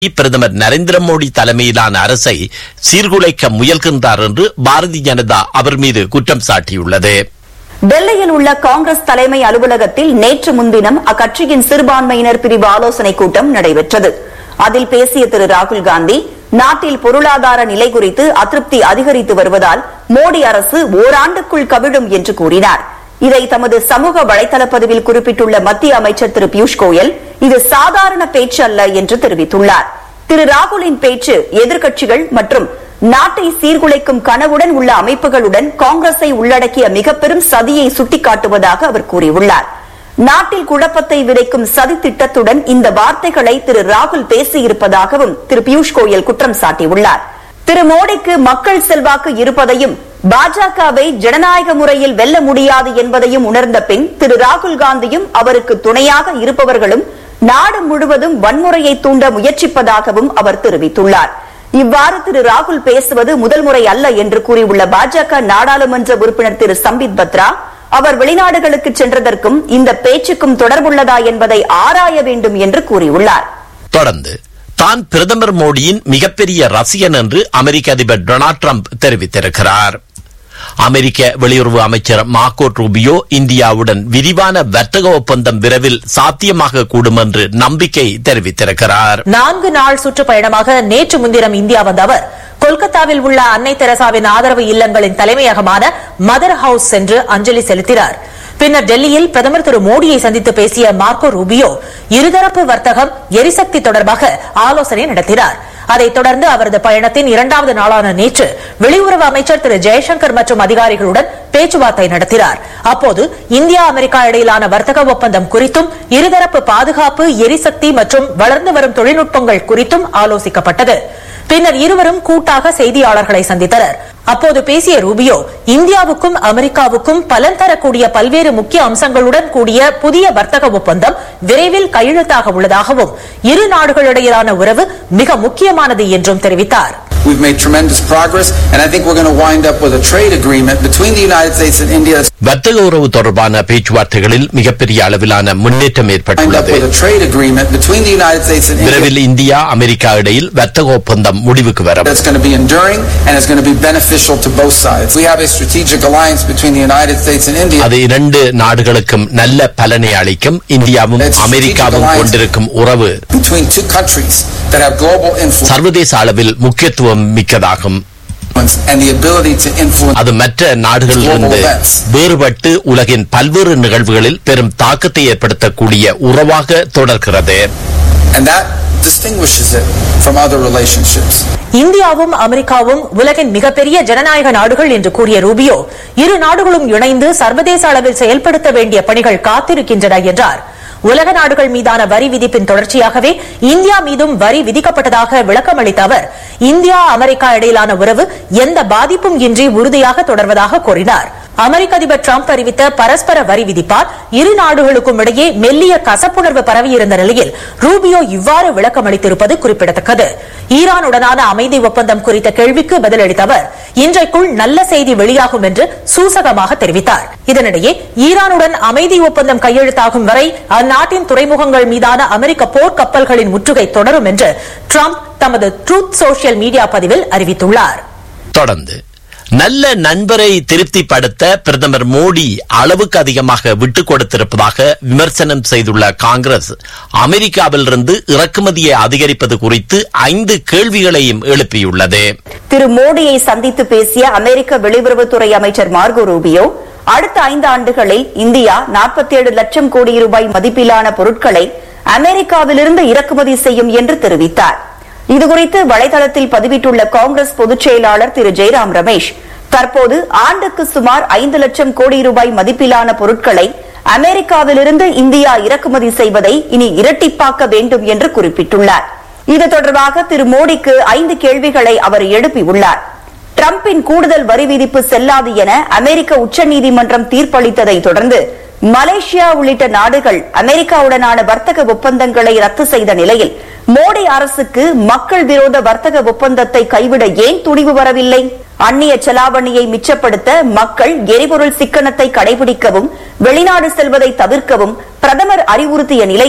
பிரதமர் நரேந்திர மோடி தலைமையிலான அரசை சீர்குலைக்க முயல்கின்றார் என்று பாரதிய ஜனதா அவர் மீது குற்றம் சாட்டியுள்ளது டெல்லியில் உள்ள காங்கிரஸ் தலைமை அலுவலகத்தில் நேற்று முன்தினம் அக்கட்சியின் சிறுபான்மையினர் பிரிவு ஆலோசனைக் கூட்டம் நடைபெற்றது அதில் பேசிய திரு ராகுல் காந்தி நாட்டில் பொருளாதார நிலை குறித்து அதிருப்தி அதிகரித்து வருவதால் மோடி அரசு ஓராண்டுக்குள் கவிழும் என்று கூறினார் இதை தமது சமூக வலைதள பதிவில் குறிப்பிட்டுள்ள மத்திய அமைச்சர் திரு பியூஷ் கோயல் இது சாதாரண பேச்சு அல்ல என்று தெரிவித்துள்ளார் திரு ராகுலின் பேச்சு எதிர்க்கட்சிகள் மற்றும் நாட்டை சீர்குலைக்கும் கனவுடன் உள்ள அமைப்புகளுடன் காங்கிரஸை உள்ளடக்கிய மிக பெரும் சதியை சுட்டிக்காட்டுவதாக அவர் கூறியுள்ளார் நாட்டில் குழப்பத்தை விதைக்கும் சதி திட்டத்துடன் இந்த வார்த்தைகளை திரு ராகுல் பேசியிருப்பதாகவும் திரு பியூஷ் கோயல் குற்றம் சாட்டியுள்ளார் திரு மோடிக்கு மக்கள் செல்வாக்கு இருப்பதையும் பாஜகவை ஜனநாயக முறையில் வெல்ல முடியாது என்பதையும் உணர்ந்த பின் திரு ராகுல் காந்தியும் அவருக்கு துணையாக இருப்பவர்களும் நாடு முழுவதும் வன்முறையை தூண்ட முயற்சிப்பதாகவும் அவர் தெரிவித்துள்ளார் இவ்வாறு திரு ராகுல் பேசுவது முதல் முறை அல்ல என்று கூறியுள்ள பாஜக நாடாளுமன்ற உறுப்பினர் திரு சம்பித் பத்ரா அவர் வெளிநாடுகளுக்கு சென்றதற்கும் இந்த பேச்சுக்கும் தொடர்புள்ளதா என்பதை ஆராய வேண்டும் என்று கூறியுள்ளார் தொடர்ந்து தான் பிரதமர் மோடியின் மிகப்பெரிய ரசிகன் என்று அமெரிக்க அதிபர் டொனால்ட் ட்ரம்ப் தெரிவித்திருக்கிறார் அமெரிக்க வெளியுறவு அமைச்சர் மார்க்கோ ரூபியோ இந்தியாவுடன் விரிவான வர்த்தக ஒப்பந்தம் விரைவில் சாத்தியமாக கூடும் என்று நம்பிக்கை தெரிவித்திருக்கிறார் நான்கு நாள் சுற்றுப்பயணமாக நேற்று முன்தினம் இந்தியா வந்த அவர் கொல்கத்தாவில் உள்ள அன்னை தெரசாவின் ஆதரவு இல்லங்களின் தலைமையகமான மதர் ஹவுஸ் சென்று அஞ்சலி செலுத்தினார் பின்னர் டெல்லியில் பிரதமர் திரு மோடியை சந்தித்து பேசிய மார்க்கோ ரூபியோ இருதரப்பு வர்த்தகம் எரிசக்தி தொடர்பாக ஆலோசனை நடத்தினார் அதைத் தொடர்ந்து அவரது பயணத்தின் இரண்டாவது நாளான நேற்று வெளியுறவு அமைச்சர் திரு ஜெயசங்கர் மற்றும் அதிகாரிகளுடன் பேச்சுவார்த்தை நடத்தினார் அப்போது இந்தியா அமெரிக்கா இடையிலான வர்த்தக ஒப்பந்தம் குறித்தும் இருதரப்பு பாதுகாப்பு எரிசக்தி மற்றும் வளர்ந்து வரும் தொழில்நுட்பங்கள் குறித்தும் ஆலோசிக்கப்பட்டது பின்னர் இருவரும் கூட்டாக செய்தியாளர்களை சந்தித்தனர் அப்போது பேசிய ரூபியோ இந்தியாவுக்கும் அமெரிக்காவுக்கும் பலன் தரக்கூடிய பல்வேறு முக்கிய அம்சங்களுடன் கூடிய புதிய வர்த்தக ஒப்பந்தம் விரைவில் கையெழுத்தாக உள்ளதாகவும் இரு நாடுகளிடையிலான உறவு மிக முக்கியமானது என்றும் தெரிவித்தார் We've made tremendous progress, and I think we're going to wind up with a trade agreement between the United States and India. that's வர்த்தக உறவு தொடர்பான பேச்சுவார்த்தைகளில் மிகப்பெரிய அளவிலான முன்னேற்றம் Wind up ஏற்பட்டுள்ளது with a trade agreement between the United States and India விரைவில் India America இடையில் வர்த்தக ஒப்பந்தம் முடிவுக்கு வரும் that's going to be enduring and is going to be beneficial to both sides. We have a strategic alliance between the United States and India. அது இரண்டு நாடுகளுக்கும் நல்ல பலனை அளிக்கும் இந்தியாவும் அமெரிக்காவும் கொண்டிருக்கும் உறவு between two countries that have global influence சர்வதேச அளவில் முக்கியத்துவம் மிக்கதாகும் and the ability to influence அது மற்ற நாடுகளிலிருந்து வேறுபட்டு உலகின் பல்வேறு நிகழ்வுகளில் பெரும் தாக்கத்தை ஏற்படுத்தக்கூடிய உறவாக தொடர்கிறது and that distinguishes it from other relationships. இந்தியாவும் அமெரிக்காவும் உலகின் மிகப்பெரிய ஜனநாயக நாடுகள் என்று கூறிய ரூபியோ இரு நாடுகளும் இணைந்து சர்வதேச அளவில் செயல்படுத்த வேண்டிய பணிகள் காத்திருக்கின்றன என்றார் உலக நாடுகள் மீதான வரி விதிப்பின் தொடர்ச்சியாகவே இந்தியா மீதும் வரி விதிக்கப்பட்டதாக விளக்கமளித்த அவர் இந்தியா அமெரிக்கா இடையிலான உறவு எந்த பாதிப்பும் இன்றி உறுதியாக தொடர்வதாக கூறினார் அமெரிக்க அதிபர் டிரம்ப் அறிவித்த பரஸ்பர வரி விதிப்பால் இரு நாடுகளுக்கும் இடையே மெல்லிய கசப்புணர்வு பரவியிருந்த நிலையில் ரூபியோ இவ்வாறு விளக்கமளித்திருப்பது குறிப்பிடத்தக்கது ஈரானுடனான அமைதி ஒப்பந்தம் குறித்த கேள்விக்கு பதிலளித்த அவர் இன்றைக்குள் நல்ல செய்தி வெளியாகும் என்று சூசகமாக தெரிவித்தார் இதனிடையே ஈரானுடன் அமைதி ஒப்பந்தம் கையெழுத்தாகும் வரை அந்நாட்டின் துறைமுகங்கள் மீதான அமெரிக்க போர் கப்பல்களின் முற்றுகை தொடரும் என்று டிரம்ப் தமது ட்ரூத் சோஷியல் மீடியா பதிவில் அறிவித்துள்ளார் தொடர்ந்து நல்ல நண்பரை திருப்திப்படுத்த பிரதமர் மோடி அளவுக்கு அதிகமாக விட்டுக் கொடுத்திருப்பதாக விமர்சனம் செய்துள்ள காங்கிரஸ் அமெரிக்காவிலிருந்து இறக்குமதியை அதிகரிப்பது குறித்து ஐந்து கேள்விகளையும் எழுப்பியுள்ளது திரு மோடியை சந்தித்து பேசிய அமெரிக்க வெளியுறவுத்துறை அமைச்சர் மார்கோ ரூபியோ அடுத்த ஐந்து ஆண்டுகளில் இந்தியா 47 லட்சம் கோடி ரூபாய் மதிப்பிலான பொருட்களை அமெரிக்காவிலிருந்து இறக்குமதி செய்யும் என்று தெரிவித்தார் இதுகுறித்து வலைதளத்தில் பதிவிட்டுள்ள காங்கிரஸ் பொதுச் செயலாளர் திரு ஜெய்ராம் ரமேஷ் தற்போது ஆண்டுக்கு சுமார் ஐந்து லட்சம் கோடி ரூபாய் மதிப்பிலான பொருட்களை அமெரிக்காவிலிருந்து இந்தியா இறக்குமதி செய்வதை இனி இரட்டிப்பாக்க வேண்டும் என்று குறிப்பிட்டுள்ளார் இது தொடர்பாக திரு மோடிக்கு ஐந்து கேள்விகளை அவர் எழுப்பியுள்ளார் டிரம்பின் கூடுதல் வரி விதிப்பு செல்லாது என அமெரிக்க உச்சநீதிமன்றம் தீர்ப்பளித்ததை தொடர்ந்து மலேசியா உள்ளிட்ட நாடுகள் அமெரிக்காவுடனான வர்த்தக ஒப்பந்தங்களை ரத்து செய்த நிலையில் மோடி அரசுக்கு மக்கள் விரோத வர்த்தக ஒப்பந்தத்தை கைவிட ஏன் துணிவு வரவில்லை அந்நிய செலாவணியை மிச்சப்படுத்த மக்கள் எரிபொருள் சிக்கனத்தை கடைபிடிக்கவும் வெளிநாடு செல்வதை தவிர்க்கவும் பிரதமர் அறிவுறுத்திய நிலையில்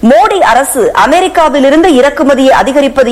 மோடி அரசு அமெரிக்காவிலிருந்து இறக்குமதியை அதிகரிப்பது